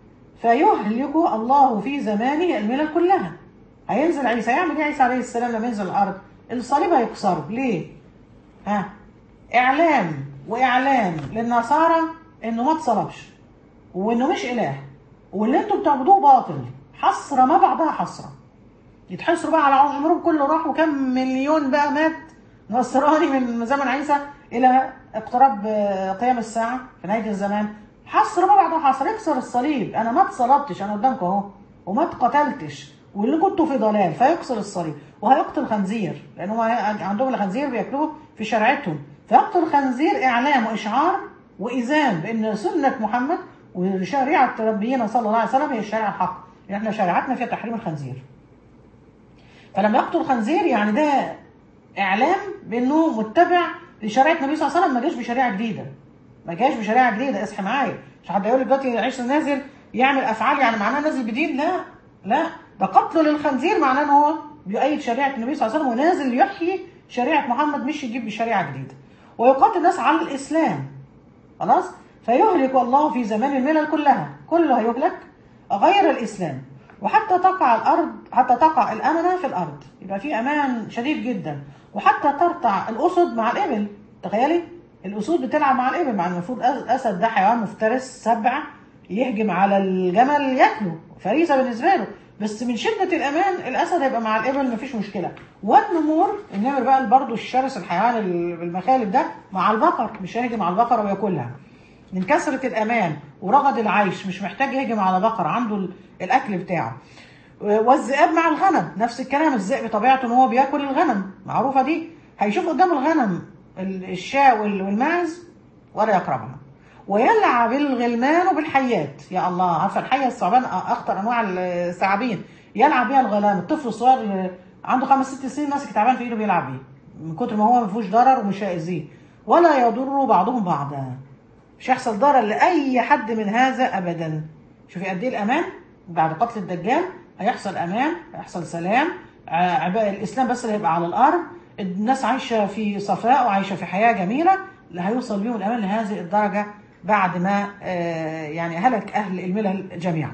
فيهلك الله في زمانه الملل كلها هينزل عيسى يعمل ايه عيسى عليه السلام لما ينزل الارض الصليب هيكسره ليه ها اعلام واعلان للنصارى انه ما اتصلبش وانه مش اله واللي انتوا بتعبدوه باطل حسره ما بعدها حسره يتحسروا بقى على عمرهم كله راح وكم مليون بقى مات نصراني من زمن عيسى الى اقتراب آه، قيام الساعه في نهايه الزمان حصر ما بعد حصر يكسر الصليب انا ما اتصلبتش انا قدامكم اهو وما اتقتلتش واللي كنتوا في ضلال فيكسر الصليب وهيقتل خنزير لان هم عندهم الخنزير بياكلوه في شريعتهم فيقتل الخنزير اعلام واشعار واذان بان سنه محمد وشريعه نبينا صلى الله عليه وسلم هي الشريعه الحق احنا شريعتنا فيها تحريم الخنزير فلما يقتل خنزير يعني ده اعلام بانه متبع لشريعه النبي صلى الله عليه وسلم ما جاش بشريعه جديده ما جاش بشريعه جديده اصحى معايا مش حد يقول لك دلوقتي عيسى نازل يعمل افعال يعني معناه نازل بدين لا لا ده قتله للخنزير معناه ان هو بيؤيد شريعه النبي صلى الله عليه وسلم ونازل يحيي شريعه محمد مش يجيب بشريعه جديده ويقاتل الناس على الاسلام خلاص فيهلك الله في زمان الملل كلها كله هيهلك غير الاسلام وحتى تقع الارض حتى تقع الامنه في الارض يبقى في امان شديد جدا وحتى ترتع الاسد مع الابل تخيلي الاسود بتلعب مع الابل مع المفروض أس- الاسد ده حيوان مفترس سبع يهجم على الجمل ياكله فريسه بالنسبه له بس من شده الامان الاسد هيبقى مع الابل مفيش مشكله والنمور النمر بقى برضه الشرس الحيوان ال- المخالب ده مع البقر مش هيهجم على البقره وياكلها من كثرة الأمان ورغد العيش مش محتاج يهجم على بقرة عنده ال- الأكل بتاعه والذئاب مع الغنم نفس الكلام الذئب طبيعته ان هو بياكل الغنم معروفة دي هيشوف قدام الغنم ال- الشاة وال- والماعز ولا يقربها ويلعب الغلمان بالحيات يا الله عارفه الحيه الثعبان اخطر انواع الثعابين يلعب بيها الغلام الطفل الصغير اللي عنده خمس ست سنين ماسك تعبان في ايده بيلعب بيه من كتر ما هو ما فيهوش ضرر ومش هيأذيه ولا يضر بعضهم بعضا مش هيحصل ضرر لاي حد من هذا ابدا شوفي قد ايه الامان بعد قتل الدجال هيحصل امان هيحصل سلام ع- عباء الاسلام بس اللي هيبقى على الارض الناس عايشه في صفاء وعايشه في حياه جميله لا هيوصل بيهم الامان لهذه الدرجه بعد ما آه، يعني هلك اهل الملل جميعا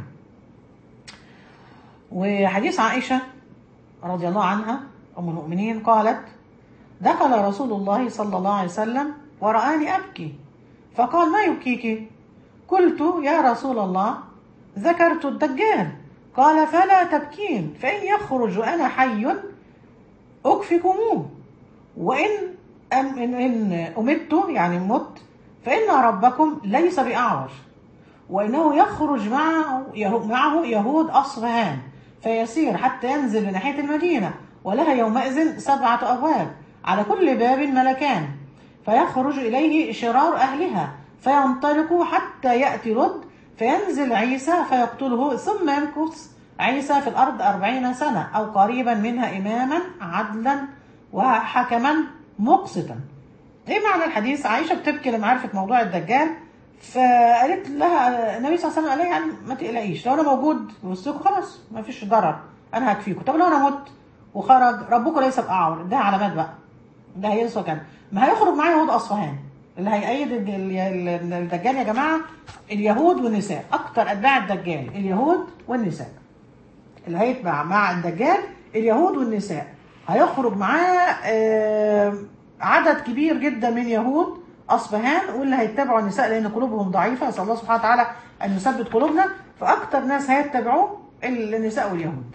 وحديث عائشه رضي الله عنها ام المؤمنين قالت دخل رسول الله صلى الله عليه وسلم ورآني أبكي فقال ما يبكيك قلت يا رسول الله ذكرت الدجال قال فلا تبكين فإن يخرج وأنا حي أكفكموه وإن أم إن, إن أمت يعني مت فإن ربكم ليس بأعور وإنه يخرج معه يهو- معه يهود أصفهان فيسير حتى ينزل لناحية المدينة ولها يومئذ سبعة أبواب على كل باب ملكان فيخرج إليه شرار أهلها فينطلق حتى يأتي لد فينزل عيسى فيقتله ثم يمكث عيسى في الأرض أربعين سنة أو قريبا منها إماما عدلا وحكما مقسطا ايه معنى الحديث عائشه بتبكي لما عرفت موضوع الدجال فقالت لها النبي صلى الله عليه وسلم قال لها يعني ما تقلقيش لو انا موجود وسطكم خلاص ما فيش ضرر انا هكفيكم طب لو انا مت وخرج ربكم ليس باعور ده علامات بقى ده هينسوا كان ما هيخرج معايا يهود اصفهان اللي هيأيد الد- ال- الدجال يا جماعه اليهود والنساء اكتر اتباع الدجال اليهود والنساء اللي هيتبع مع الدجال اليهود والنساء هيخرج معاه آه، عدد كبير جدا من يهود اصبهان واللي هيتبعوا النساء لان قلوبهم ضعيفه نسال الله سبحانه وتعالى ان يثبت قلوبنا فاكتر ناس هيتبعوه النساء واليهود.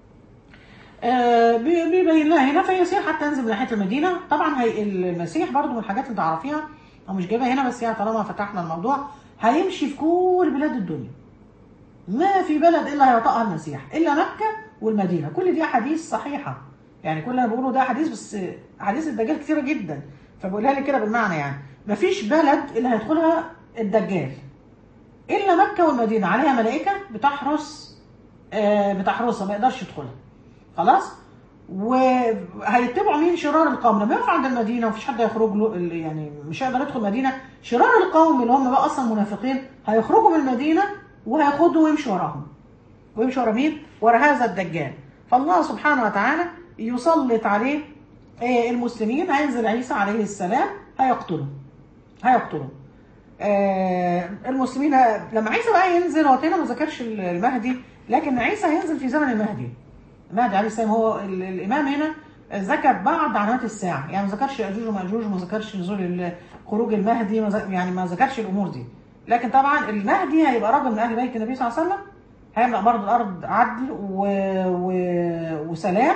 آه، بي- بيبين لها هنا فيسير حتى ينزل من ناحيه المدينه طبعا هي المسيح برضو من الحاجات اللي تعرفيها او مش جايبها هنا بس يعني طالما فتحنا الموضوع هيمشي في كل بلاد الدنيا. ما في بلد الا هيطأها المسيح الا مكه والمدينه كل دي احاديث صحيحه يعني كل اللي انا بقوله ده حديث بس احاديث الدجال كتيره جدا فبقولها لك كده بالمعنى يعني ما فيش بلد اللي هيدخلها الدجال الا مكه والمدينه عليها ملائكه بتحرس آه بتحرسها ما يقدرش يدخلها خلاص وهيتبعوا مين شرار القوم لما يقف عند المدينه ومفيش حد هيخرج له ال- يعني مش هيقدر يدخل المدينه شرار القوم اللي هم بقى اصلا منافقين هيخرجوا من المدينه وهياخدوا ويمشوا وراهم ويمشوا ورا مين؟ ورا هذا الدجال فالله سبحانه وتعالى يسلط عليه آه، المسلمين هينزل عيسى عليه السلام هيقتله هيقتله آه، المسلمين لما عيسى بقى ينزل هو هنا ما ذكرش المهدي لكن عيسى هينزل في زمن المهدي المهدي عليه السلام هو ال- الامام هنا ذكر بعض علامات الساعه يعني ما ذكرش ياجوج وماجوج وما ذكرش نزول ال- خروج المهدي ما ذ- يعني ما ذكرش الامور دي لكن طبعا المهدي هيبقى رجل من اهل بيت النبي صلى الله عليه وسلم هيملأ برضه الارض عدل و... و... وسلام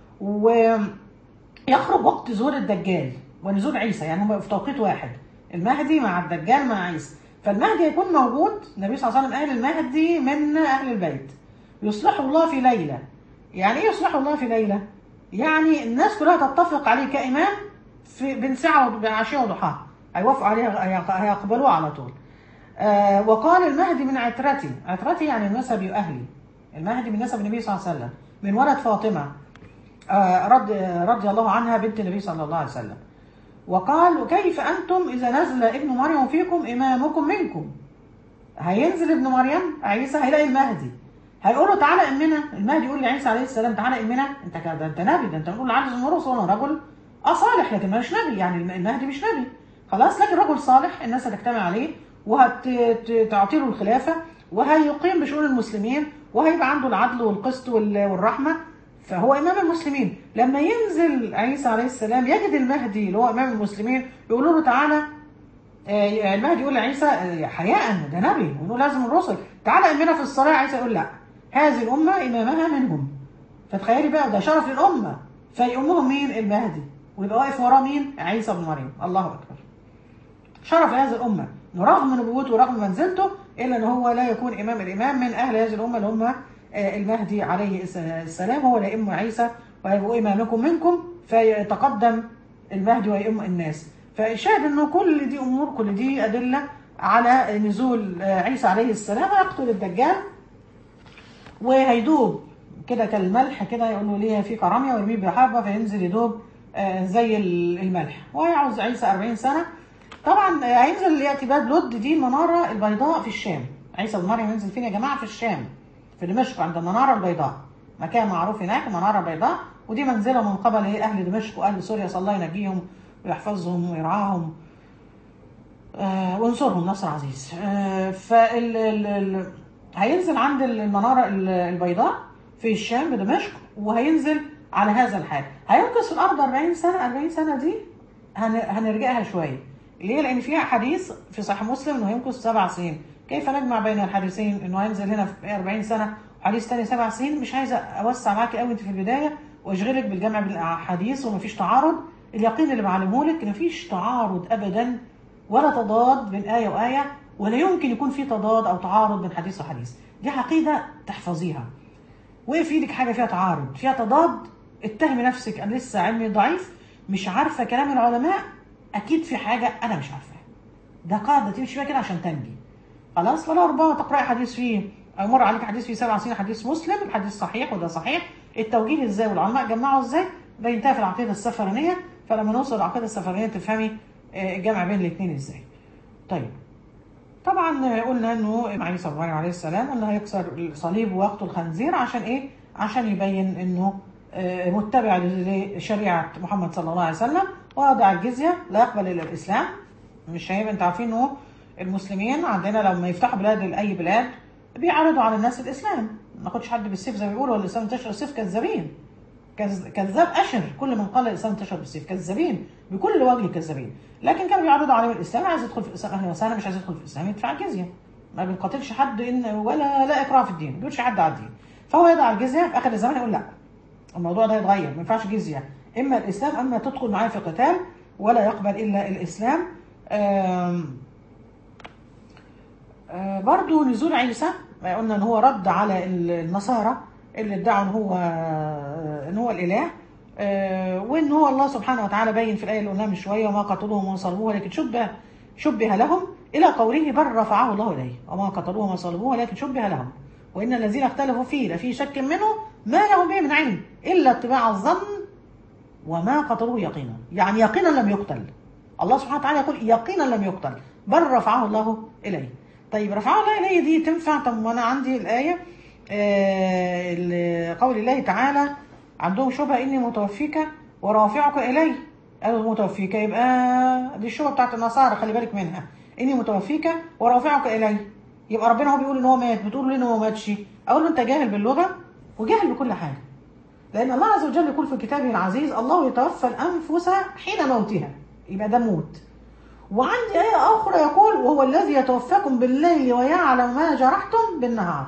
ويخرج وقت ظهور الدجال ونزول عيسى يعني هم في توقيت واحد المهدي مع الدجال مع عيسى فالمهدي هيكون موجود النبي صلى الله عليه وسلم قال المهدي من اهل البيت يصلحه الله في ليله يعني ايه يصلحه الله في ليله يعني الناس كلها تتفق عليه كامام في بين ساعه وبين عشيه وضحاها هيوافقوا عليه هيقبلوه على طول آه وقال المهدي من عترتي عترتي يعني النسب أهلي المهدي من نسب النبي صلى الله عليه وسلم من ولد فاطمة آه رضي, رضي الله عنها بنت النبي صلى الله عليه وسلم وقال وكيف أنتم إذا نزل ابن مريم فيكم إمامكم منكم هينزل ابن مريم عيسى هيلاقي المهدي هيقول له تعالى امنا المهدي يقول لعيسى عليه السلام تعالى امنا انت كده ده انت نبي ده انت نقول عجز من الرسل وانا رجل اه صالح لكن مش نبي يعني المهدي مش نبي خلاص لكن رجل صالح الناس هتجتمع عليه وهتعطي له الخلافه وهيقيم بشؤون المسلمين وهيبقى عنده العدل والقسط وال- والرحمه فهو امام المسلمين لما ينزل عيسى عليه السلام يجد المهدي اللي هو امام المسلمين يقولوا له تعالى آه، المهدي يقول لعيسى آه، حياء ده نبي ونقول لازم الرسل تعالى امنا في الصلاه عيسى يقول لا هذه الامه امامها منهم فتخيلي بقى ده شرف للامه فيؤمهم مين المهدي ويبقى واقف وراه مين عيسى بن مريم الله اكبر شرف هذه الامه رغم نبوته ورغم منزلته الا ان هو لا يكون امام الامام من اهل هذه الامه اللي هم آه، المهدي عليه الس- السلام هو لا يؤم عيسى ويبقوا امامكم منكم فيتقدم المهدي ويؤم الناس فشاهد انه كل دي امور كل دي ادله على نزول آه، عيسى عليه السلام ويقتل الدجال وهيدوب كده كالملح كده يقولوا ليه في كرامية ويرميه بحبة فينزل يدوب آه، زي ال- الملح وهيعوز عيسى 40 سنة طبعا آه، هينزل يأتي باب لد دي المنارة البيضاء في الشام عيسى بن مريم ينزل فين يا جماعة في الشام في دمشق عند المنارة البيضاء مكان معروف هناك المنارة البيضاء ودي منزلة من قبل إيه أهل دمشق وأهل سوريا صلى الله ينجيهم ويحفظهم ويرعاهم آه، وانصرهم نصر عزيز آه، فال ال- ال- هينزل عند المنارة ال- البيضاء في الشام بدمشق وهينزل على هذا الحال هيمكث في الأرض 40 سنة 40 سنة دي هن- هنرجعها شوية ليه؟ لأن فيها حديث في صحيح مسلم إنه هيمكث سبع سنين كيف نجمع بين الحديثين إنه هينزل هنا في 40 سنة وحديث تاني سبع سنين مش عايزة أوسع معاكي قوي أنت في البداية وأشغلك بالجمع بالأحاديث ومفيش تعارض اليقين اللي بعلمهولك إن مفيش تعارض أبدا ولا تضاد بين آية وآية ولا يمكن يكون في تضاد أو تعارض بين حديث وحديث دي عقيدة تحفظيها وقف في ايدك حاجة فيها تعارض فيها تضاد اتهمي نفسك أنا لسه علمي ضعيف مش عارفة كلام العلماء أكيد في حاجة أنا مش عارفاها ده قاعده تمشي بيها كده عشان تنجي خلاص فلا ربما تقرأي حديث فيه أو مر عليك حديث فيه سبع سنين حديث مسلم الحديث صحيح وده صحيح التوجيه ازاي والعلماء جمعوا ازاي ده ينتهي في العقيده السفرانيه فلما نوصل للعقيده السفرانيه تفهمي آه، الجمع بين الاثنين ازاي طيب طبعا آه، قلنا انه عيسى صلى الله عليه السلام انه هيكسر الصليب ويقتل الخنزير عشان ايه عشان يبين انه آه، متبع لشريعه محمد صلى الله عليه وسلم وضع الجزيه لا يقبل الا الاسلام مش هيبقى انتوا عارفين انه المسلمين عندنا لما يفتحوا بلاد لاي بلاد بيعرضوا على الناس الاسلام ما ناخدش حد بالسيف زي ما بيقولوا الاسلام انتشر السيف كذابين كذ- كذاب اشر كل من قال الاسلام انتشر بالسيف كذابين بكل وجه كذابين لكن كانوا بيعرضوا عليهم الاسلام عايز يدخل في الاسلام اهلا وسهلا مش عايز يدخل في الاسلام يدفع الجزيه ما بنقاتلش حد ان ولا لا اكراه في الدين ما بيقولش حد على الدين فهو يضع الجزيه في اخر الزمان يقول لا الموضوع ده يتغير ما ينفعش جزيه اما الاسلام اما تدخل معايا في قتال ولا يقبل الا الاسلام آم آه، برضو نزول عيسى آه، قلنا ان هو رد على ال- النصارى اللي ادعوا ان هو آه، ان هو الاله آه، وان هو الله سبحانه وتعالى بين في الايه اللي قلناها من شويه وما قتلوه وما صلبوه لكن شبه شبه لهم الى قوله بل رفعه الله اليه وما قتلوه وما صلبوه لكن شبه لهم وان الذين اختلفوا فيه لفي شك منه ما لهم به من علم الا اتباع الظن وما قتلوه يقينا يعني يقينا لم يقتل الله سبحانه وتعالى يقول يقينا لم يقتل بل رفعه الله إليه طيب رفعه الله إليه دي تنفع طب وانا عندي الآية آه ال- قول الله تعالى عندهم شبهة إني متوفيك ورافعك إلي قالوا متوفيك يبقى دي الشبهة بتاعت النصارى خلي بالك منها إني متوفيك ورافعك إلي يبقى ربنا هو بيقول إن هو مات بتقول ليه إن هو ماتش أقول له أنت جاهل باللغة وجاهل بكل حاجة لأن الله عز وجل يقول في كتابه العزيز الله يتوفى الأنفس حين موتها يبقى ده موت وعندي آية أخرى يقول وهو الذي يتوفاكم بالليل ويعلم ما جرحتم بالنهار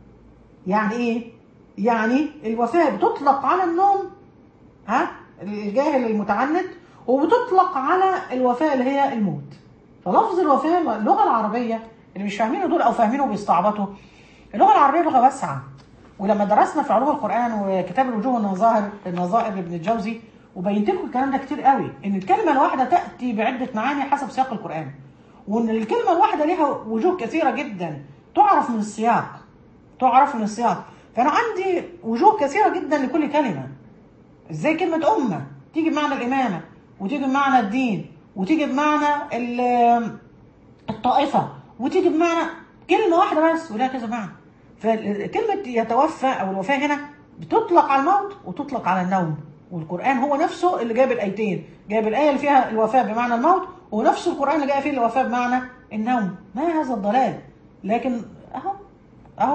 يعني إيه؟ يعني الوفاة بتطلق على النوم ها الجاهل المتعنت وبتطلق على الوفاة اللي هي الموت فلفظ الوفاة اللغة العربية اللي مش فاهمينه دول أو فاهمينه بيستعبطوا اللغة العربية لغة واسعة ولما درسنا في علوم القرآن وكتاب الوجوه والنظائر النظائر لابن الجوزي وبينت لكم الكلام ده كتير قوي ان الكلمة الواحدة تأتي بعدة معاني حسب سياق القرآن وان الكلمة الواحدة ليها وجوه كثيرة جدا تعرف من السياق تعرف من السياق فأنا عندي وجوه كثيرة جدا لكل كلمة ازاي كلمة أمة تيجي بمعنى الإمامة وتيجي بمعنى الدين وتيجي بمعنى ال- الطائفة وتيجي بمعنى كلمة واحدة بس ولها كذا معنى فكلمة يتوفى أو الوفاة هنا بتطلق على الموت وتطلق على النوم والقرآن هو نفسه اللي جاب الآيتين جاب الآية اللي فيها الوفاة بمعنى الموت ونفس القرآن اللي جاء فيه الوفاة بمعنى النوم ما هذا الضلال لكن أهو أهو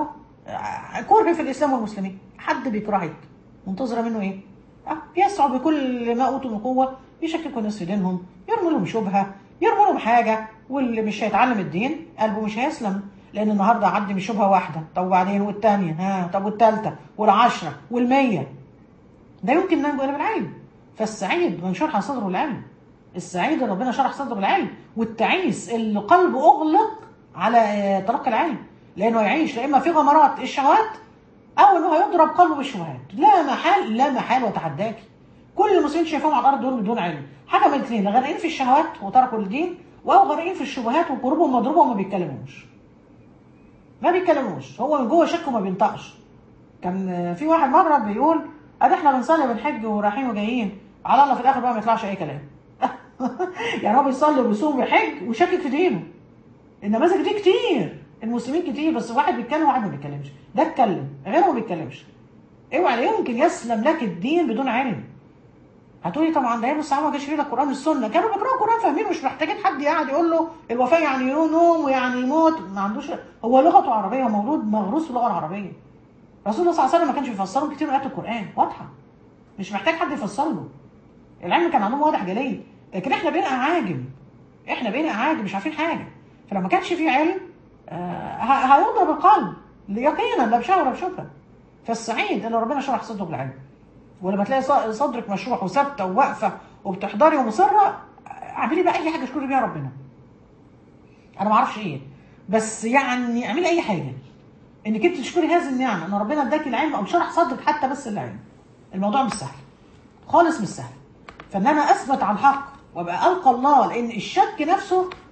كره في الإسلام والمسلمين حد بيكرهك منتظرة منه إيه؟ أه يسعوا بكل ما أوتوا من قوة يشككوا الناس في دينهم يرموا لهم شبهة يرموا لهم حاجة واللي مش هيتعلم الدين قلبه مش هيسلم لأن النهاردة عدي من شبهة واحدة طب وبعدين والتانية ها طب والتالتة والعشرة والمية ده يمكن ننجو إلى بالعلم فالسعيد من شرح صدره العلم السعيد اللي ربنا شرح صدره العلم والتعيس اللي قلبه أغلق على آه، تلقي العلم لأنه يعيش لا إما في غمرات الشهوات أو إنه هيضرب قلبه بالشبهات لا محال لا محال وتحداكي كل المسلمين شايفهم على الأرض دول بدون علم حاجة من الاثنين لا غارقين في الشهوات وتركوا الدين أو غارقين في الشبهات وقلوبهم مضروبة وما بيتكلموش ما بيتكلموش هو من جوه شك وما بينطقش كان آه، في واحد مرة بيقول ادي احنا بنصلي بنحج ورايحين وجايين على الله في الاخر بقى ما يطلعش اي كلام يعني هو بيصلي وبيصوم ويحج وشاكك في دينه النماذج دي كتير المسلمين كتير بس واحد بيتكلم وواحد ما بيتكلمش ده اتكلم غيره ما بيتكلمش اوعى لا يمكن يسلم لك الدين بدون علم هتقولي طبعا ده هي الصحابه ما كانش فيه لا القران والسنه كانوا بيقراوا القران فاهمين مش محتاجين حد يقعد يقول له الوفاه يعني نوم ويعني يموت ما عندوش هو لغته عربيه مولود مغروس في اللغه العربيه رسول الله صلى الله عليه وسلم ما كانش بيفسرهم كتير من ايات القران واضحه مش محتاج حد يفسر له العلم كان عندهم واضح جلي لكن احنا بقينا اعاجم احنا بقينا اعاجم مش عارفين حاجه فلما كانش في علم آه ه- هيضرب القلب يقينا لا بشهوه ولا بشبهه فالسعيد اللي ربنا شرح صدره بالعلم ولما تلاقي ص- صدرك مشروح وثابته وواقفه وبتحضري ومصره اعملي بقى اي حاجه اشكري بيها ربنا انا ما اعرفش ايه بس يعني اعملي اي حاجه انك انت تشكري هذه النعمه ان ربنا اداكي العلم او شرح صدرك حتى بس العلم الموضوع مش سهل خالص مش سهل فان انا اثبت على الحق وابقى القى الله لان الشك نفسه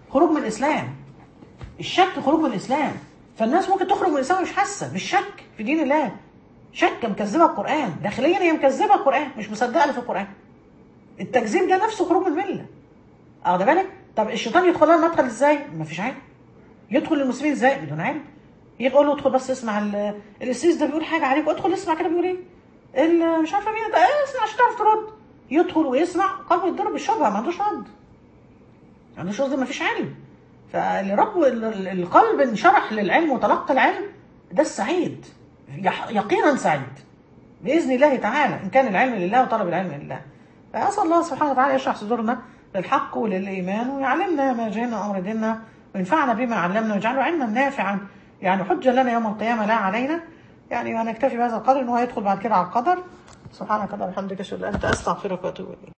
خروج من الاسلام الشك خروج من الاسلام فالناس ممكن تخرج من الاسلام مش حاسه بالشك في دين الله شك مكذبه القران داخليا هي مكذبه القران مش مصدقه اللي في القران التكذيب ده نفسه خروج من المله واخد بالك طب الشيطان يدخل لنا المدخل ازاي مفيش علم يدخل للمسلمين ازاي بدون علم يقول له ادخل بس اسمع ال- القسيس ده بيقول حاجه عليك ادخل اسمع كده بيقول ايه ال- مش عارفه مين ده ايه اسمع عشان تعرف ترد يدخل ويسمع قلبه يتضرب بالشبهه ما عندوش رد ما عندوش رد ما فيش علم فالرب ال- ال- القلب انشرح للعلم وتلقى العلم ده السعيد يح- يقينا سعيد باذن الله تعالى ان كان العلم لله وطلب العلم لله فاسال الله سبحانه وتعالى يشرح صدورنا للحق وللايمان ويعلمنا ما جاءنا امر ديننا وينفعنا بما علمنا ويجعله علما نافعا يعني حجه لنا يوم القيامه لا علينا يعني وانا اكتفي بهذا القدر ان هو يدخل بعد كده على القدر سبحانك اللهم وبحمدك اشهد ان لا اله الا انت استغفرك واتوب اليك